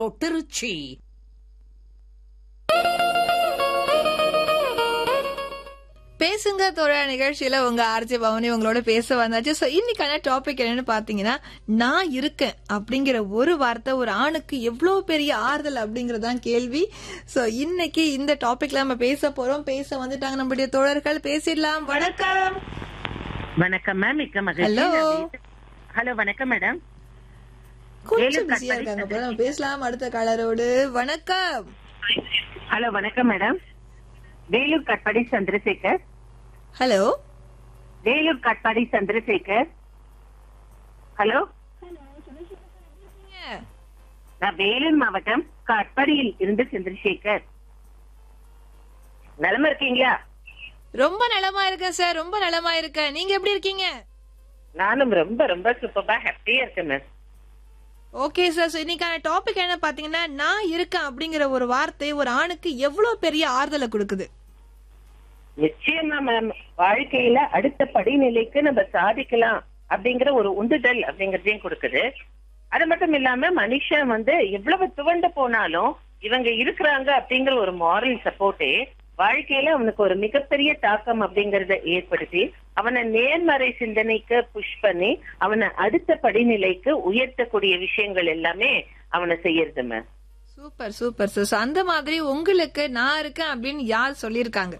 திருச்சி பேசுங்க தோழ நிகழ்ச்சியில உங்க ஆர்ஜே பவனி உங்களோட பேச வந்தாச்சு சோ இன்னைக்கான டாபிக் என்னன்னு பாத்தீங்கன்னா நான் இருக்கேன் அப்படிங்கிற ஒரு வார்த்தை ஒரு ஆணுக்கு எவ்வளவு பெரிய ஆறுதல் அப்படிங்கறதுதான் கேள்வி சோ இன்னைக்கு இந்த டாபிக்ல நம்ம பேச போறோம் பேச வந்துட்டாங்க நம்மளுடைய தோழர்கள் பேசிடலாம் வணக்கம் வணக்கம் மேம் மிக்க மகிழ்ச்சி Hello. நான் பேச- ஹலோ வணக்கம் மேடம் கொஞ்சம் வேலூர் பிஸியா இருக்காங்க போல நம்ம பேசலாம் அடுத்த காலரோடு வணக்கம் ஹலோ வணக்கம் madam Vellore Katpadi Chandrasekar hello Vellore Katpadi Chandrasekar hello நான் வேலூர் மாவட்டம் கட்பாடியில் இருந்து சந்திரசேகர் நலமா இருக்கீங்களா ரொம்ப நலமா இருக்கேன் சார் ரொம்ப நலமா இருக்கேன் நீங்க எப்படி இருக்கீங்க நானும் ரொம்ப ரொம்ப சூப்பரா ஹாப்பியா இருக்கேன் மேம் ஓகே சார் இன்னைக்கான டாபிக் என்ன பாத்தீங்கன்னா நான் இருக்கேன் அப்படிங்கிற ஒரு வார்த்தை ஒரு ஆணுக்கு எவ்வளவு பெரிய ஆறுதலை கொடுக்குது நிச்சயமா மேம் வாழ்க்கையில அடுத்த படிநிலைக்கு நம்ம சாதிக்கலாம் அப்படிங்கிற ஒரு உந்துதல் அப்படிங்கறதையும் கொடுக்குது அது மட்டும் இல்லாம மனுஷன் வந்து எவ்வளவு துவண்டு போனாலும் இவங்க இருக்கிறாங்க அப்படிங்கிற ஒரு மாரல் சப்போர்ட்டே வாழ்க்கையில அவனுக்கு ஒரு மிகப்பெரிய தாக்கம் அப்படிங்கறத ஏற்படுத்தி அவனை நேர்மறை சிந்தனைக்கு புஷ் பண்ணி அவனை அடுத்த படிநிலைக்கு உயர்த்தக்கூடிய விஷயங்கள் எல்லாமே அவனை செய்யறது மேம் சூப்பர் சூப்பர் சார் அந்த மாதிரி உங்களுக்கு நான் இருக்கேன் அப்படின்னு யார் சொல்லியிருக்காங்க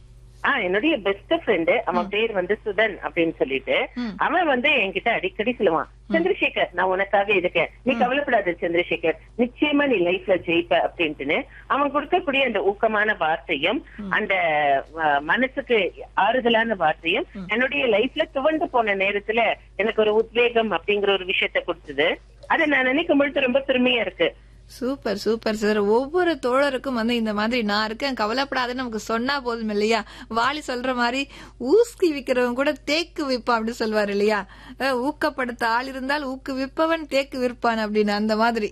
ஆ என்னுடைய பெஸ்ட் ஃப்ரெண்டு அவன் பேர் வந்து சுதன் அப்படின்னு சொல்லிட்டு ம். அவன் வந்து என்கிட்ட அடிக்கடி சொல்லுவான் சந்திரசேகர் நான் உனக்காக இருக்கேன் நீ கவலைப்படாத சந்திரசேகர் நிச்சயமா நீ லைஃப்ல ஜெயிப்ப அப்படின்ட்டுன்னு அவன் கொடுக்கக்கூடிய அந்த ஊக்கமான வார்த்தையும் அந்த அஹ், மனசுக்கு ஆறுதலான வார்த்தையும் என்னுடைய லைஃப்ல துவண்டு போன நேரத்துல எனக்கு ஒரு உத்வேகம் அப்படிங்கிற ஒரு விஷயத்த கொடுத்தது அதை நான் நினைக்கும் பொழுது ரொம்ப பெருமையா இருக்கு சூப்பர் சூப்பர் சார் ஒவ்வொரு தோழருக்கும் வந்து இந்த மாதிரி நான் இருக்கேன் கவலைப்படாதுன்னு நமக்கு சொன்னா போதும் இல்லையா வாலி சொல்ற மாதிரி ஊஸ்கி விக்கிறவன் கூட தேக்கு விற்பான் அப்படின்னு சொல்வாரு இல்லையா அஹ், ஊக்கப்படுத்த ஆள் இருந்தால் ஊக்குவிப்பவன் தேக்கு விற்பான் அப்படின்னு அந்த மாதிரி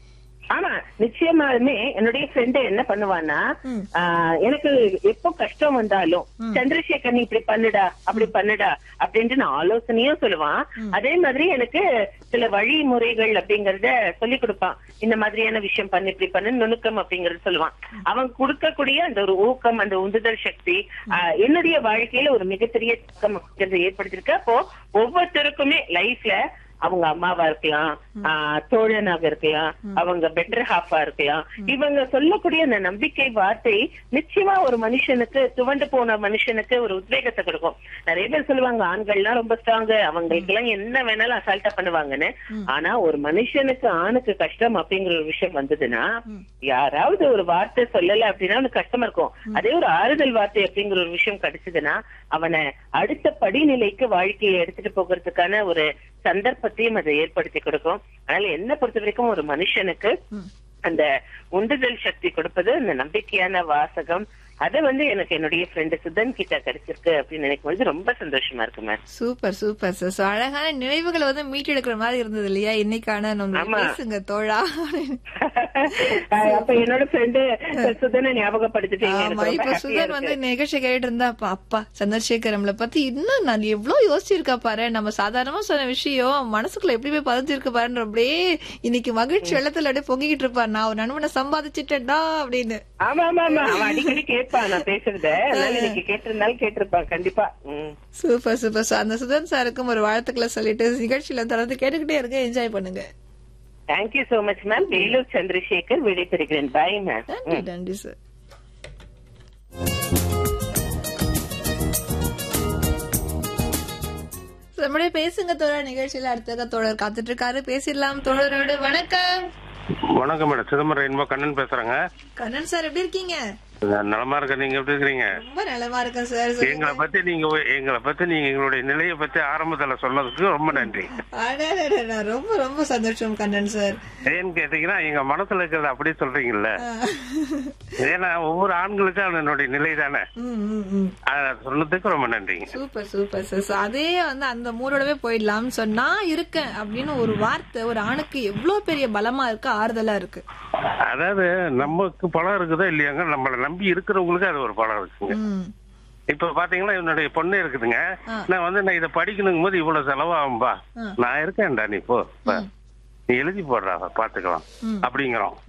ஆமா நிச்சயமாலுமே என்னுடைய ஃப்ரெண்டு என்ன பண்ணுவான்னா ம். ஆஹ், எனக்கு எப்போ கஷ்டம் வந்தாலும் சந்திரசேகர் நீ இப்படி பண்ணுடா அப்படி பண்ணுடா அப்படின்ட்டு நான் ஆலோசனையும் சொல்லுவான் அதே மாதிரி எனக்கு சில வழிமுறைகள் அப்படிங்கறத சொல்லி கொடுப்பான் இந்த மாதிரியான விஷயம் பண்ணு இப்படி பண்ணு நுணுக்கம் அப்படிங்கறது சொல்லுவான் அவன் கொடுக்கக்கூடிய அந்த ஒரு ஊக்கம் அந்த உந்துதல் சக்தி ஆஹ், என்னுடைய வாழ்க்கையில ஒரு மிகப்பெரிய தாக்கம் அப்படிங்கறத ஏற்படுத்திருக்கு அப்போ ஒவ்வொருத்தருக்குமே லைஃப்ல அவங்க அம்மாவா இருக்கலாம் ஆஹ் தோழனாக இருக்கலாம் அவங்க பெட்டர் ஹாஃபா இருக்கலாம் இவங்க சொல்லக்கூடிய அந்த நம்பிக்கை வார்த்தை நிச்சயமா ஒரு மனுஷனுக்கு துவண்டு போன மனுஷனுக்கு ஒரு உத்வேகத்தை கொடுக்கும் நிறைய பேர் சொல்லுவாங்க ஆண்கள்லாம் ரொம்ப ஸ்ட்ராங் அவங்களுக்கு எல்லாம் என்ன வேணாலும் அசால்ட்டா பண்ணுவாங்கன்னு ஆனா ஒரு மனுஷனுக்கு ஆணுக்கு கஷ்டம் அப்படிங்கிற ஒரு விஷயம் வந்ததுன்னா யாராவது ஒரு வார்த்தை சொல்லல அப்படின்னா அவனுக்கு கஷ்டமா இருக்கும் அதே ஒரு ஆறுதல் வார்த்தை அப்படிங்கிற ஒரு விஷயம் கிடைச்சதுன்னா அவனை அடுத்த படிநிலைக்கு வாழ்க்கையை எடுத்துட்டு போகிறதுக்கான ஒரு சந்தர்ப்பத்தையும் அதை ஏற்படுத்தி கொடுக்கும் அதனால என்ன பொறுத்த வரைக்கும் ஒரு மனுஷனுக்கு அந்த உந்துதல் சக்தி கொடுப்பது அந்த நம்பிக்கையான வாசகம் அது வந்து எனக்கு என்னுடைய ஃப்ரெண்டு சுதன் கிட்ட கிடைச்சிருக்கு அப்படின்னு நினைக்கும் போது ரொம்ப சந்தோஷமா இருக்கு ma'am super super sir So, அழகான நினைவுகளை வந்து மீட்டெடுக்கிற மாதிரி இருந்தது இல்லையா இன்னைக்கான நம்ம ஆமா. பேசுங்க தோழா அப்ப என்னோட ஃப்ரெண்டு சுதனை ஞாபகப்படுத்திட்டீங்க ஆமா எனக்கு இப்ப ரொம்ப சுதன் happy-ஆ வந்து இருக்கு. நிகழ்ச்சி கேட்டு இருந்தா அப்பா அப்பா சந்திரசேகர் நம்மள பத்தி இன்னும் நான் எவ்வளவு யோசிச்சிருக்கா பாரு நம்ம சாதாரணமா சொன்ன விஷயம் மனசுக்குள்ள எப்படி போய் பதிஞ்சிருக்கு பாருன்ற அப்படியே இன்னைக்கு மகிழ்ச்சி வெள்ளத்துல அப்படியே பொங்கிக்கிட்டு இருப்பார் நான் ஒரு நண்பனை சம்பாதிச்சிட்டேன்டா அப்படின்னு ஆமா ஆமா ஆமா அவன் அடிக்கடி கேட்பான் நான் பேசுறத அதனால இன்னைக்கு கேட்டிருந்தாலும் கேட்டிருப்பான் கண்டிப்பா ம். சூப்பர் சூப்பர் சார் அந்த சுதன் சாருக்கும் ஒரு வாழ்த்துக்களை சொல்லிட்டு நிகழ்ச்சியில தொடர்ந்து கேட்டுக்கிட்டே இருங்க என்ஜாய் பண்ணுங்க thank you so much ma'am Vellore Chandrasekar விடைபெறுகிறேன் பாய் மேம் நன்றி நன்றி சார் நம்முடைய பேசுங்க தோழர் நிகழ்ச்சியில அடுத்த தோழர் காத்துட்டு இருக்காரு பேசிடலாம் தோழரோடு வணக்கம் வணக்கம் மேடம் சிதம்பரம் இன்பா கண்ணன் பேசுறேங்க கண்ணன் சார் எப்படி இருக்கீங்க நான் நலமா இருக்க நீங்க எப்படி இருக்கிறீங்க ரொம்ப நலமா இருக்கேன் சார் எங்களை பத்தி நீங்க எங்களை பத்தி நீங்க எங்களுடைய நிலையை பத்தி ஆரம்பத்துல சொன்னதுக்கு ரொம்ப நன்றி அடடடடா, ரொம்ப ரொம்ப சந்தோஷம் கண்ணன் சார் ஏன்னு கேட்டீங்கன்னா எங்க மனசுல இருக்கிறத அப்படியே சொல்றீங்கல்ல ஏன்னா ஒவ்வொரு ஆண்களுக்கும் அதனுடைய நிலை தானே ம், ம், ம். அத சொன்னதுக்கு ரொம்ப நன்றிங்க சூப்பர் சூப்பர் சார் So, அதே வந்து அந்த மூடோடவே போயிடலாம் சோ நான் இருக்கேன் அப்படின்னு ஒரு வார்த்தை ஒரு ஆணுக்கு எவ்வளவு பெரிய பலமா இருக்கு ஆறுதலா இருக்கு அதாவது நமக்கு பணம் இருக்குதோ இல்லையாங்க நம்மள நம்பி இருக்கிறவங்களுக்கு அது ஒரு பணம் இருக்குங்க ம் இப்ப பாத்தீங்கன்னா என்னுடைய பொண்ணு இருக்குதுங்க நான் வந்து நான் இதை படிக்கணுங்கும் போது இவ்வளவு செலவாகும்பா நான் இருக்கேன்டா நீ போ பா. நீ எழுதி போடுறா பாத்துக்கலாம் அப்படிங்கிறோம்